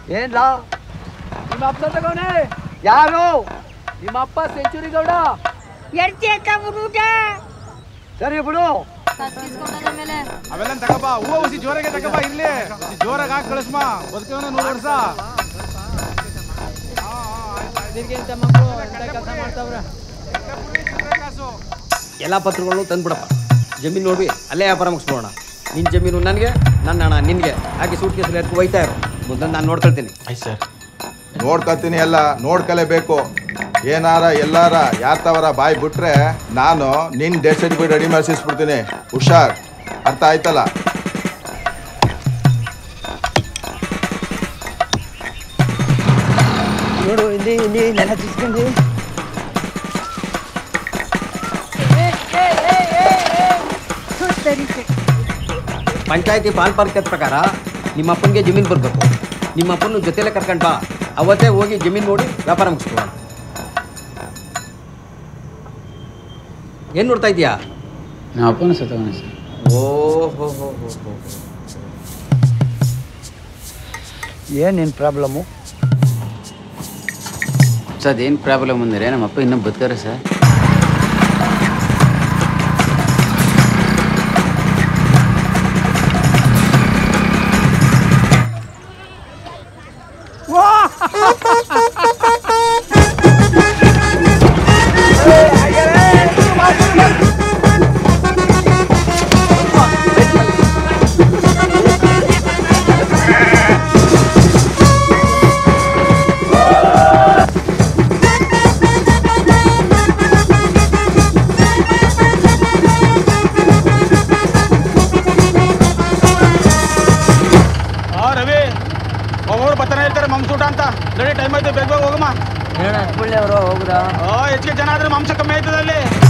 ಏನ್ಲ ನಿಮ್ಮ ಅಪ್ಪ ತಗೋನೆ ಯಾರು ನಿಮ್ಮ ಅಪ್ಪ ಸೆಂಚುರಿ ಗೌಡ ಎಡ್ತಿ ಅಂತ ಬಿಡುದ ಸರಿ ಬಿಡು ಅವೆಲ್ಲ ತಗೋಬಾ ಹೂವ ಹುಸಿ ಜೋರಾಗೆ ತಗೋಬಾ ಇರ್ಲಿ ಜೋರಾಗಿ ಹಾಕಿ ಕಳಿಸ್ಮಾ ಬದುಕವನ ನೂರು ವರ್ಷ ತಿರ್ಗಿಂತ ಮಕ್ಕಳು ಎಂತ ಕೆಲಸ ಮಾಡ್ತಾವ್ರ ಎಲ್ಲ ಪತ್ರಗಳನ್ನು ತಂದ್ಬಿಡಪ್ಪ ಜಮೀನು ನೋಡ್ವಿ ಅಲ್ಲೇ ವ್ಯಾಪಾರ ಮುಗಿಸ್ಬೋಣ ನಿನ್ನ ಜಮೀನು ನನಗೆ ನನ್ನ ಹಣ ನಿನಗೆ ಹಾಗೆ ಸೂಟ್ ಕೇಸಲ್ಲಿ ಎತ್ಕೊ ಒಯ್ತಾ ಇರು ಮುಂದೆ ನಾನು ನೋಡ್ಕೊಳ್ತೀನಿ ಆಯ್ತು ಸರ್ ನೋಡ್ಕೊತೀನಿ ಎಲ್ಲ ನೋಡ್ಕಲೇಬೇಕು ಏನಾರ ಎಲ್ಲಾರ ಯಾರ ತವರ ಬಾಯಿ ಬಿಟ್ರೆ ನಾನು ನಿನ್ ಡೆತ್ ಸರ್ಟಿಫಿಕೇಟ್ ರೆಡಿ ಮಾಡಿಸಿಸ್ಬಿಡ್ತೀನಿ ಹುಷಾರ್ ಅರ್ಥ ಆಯ್ತಲ್ಲ ನೋಡು ಇಲ್ಲಿ ಇಲ್ಲಿ ನೆಲ ತಿಸ್ಕೊಂಡು ಪಂಚಾಯತಿ ಪಾಲ್ ಪಾರ್ಕದ ಪ್ರಕಾರ ನಿಮ್ಮ ಅಪ್ಪನಿಗೆ ಜಮೀನು ಬರಬೇಕು ನಿಮ್ಮ ಅಪ್ಪನ ಜೊತೆಲೆ ಕರ್ಕೊಂಡು ಬಾ ಅವತ್ತೇ ಹೋಗಿ ಜಮೀನು ನೋಡಿ ವ್ಯಾಪಾರ ಮುಗಿಸ್ಕೊಳ್ಳೋಣ ಏನು ನೋಡ್ತಾ ಇದೀಯಾ ನಮ್ಮ ಅಪ್ಪನ ಸತ್ತವನೆ ಸರ್ ಓ ಹೋ ಹೋ ಹೋ ಹೋ ಏನು ನಿನ್ನ ಪ್ರಾಬ್ಲಮ್ಮು ಸರ್ ಅದೇನು ಪ್ರಾಬ್ಲಮ್ ಅಂದರೆ ನಮ್ಮ ಅಪ್ಪ ಇನ್ನೂ ಬದುಕಾರೆ ಸರ್ ಆ ರವಿ ಒಬ್ಬೊಬ್ರು ಬರ್ತಾನೆ ಹೇಳ್ತಾರೆ ಮಾಂಸೂಟ ಅಂತ ನಡಿ ಟೈಮ್ ಆಯ್ತು ಬೇಗ ಬೇಗ ಹೋಗಮ್ಮ ಹೇಳ ಅವರು ಹೋಗುದಾ ಆ ಹೆಚ್ಚಿಗೆ ಜನ ಆದ್ರೆ ಮಾಂಸ ಕಮ್ಮಿ ಆಯ್ತದ ಅಲ್ಲಿ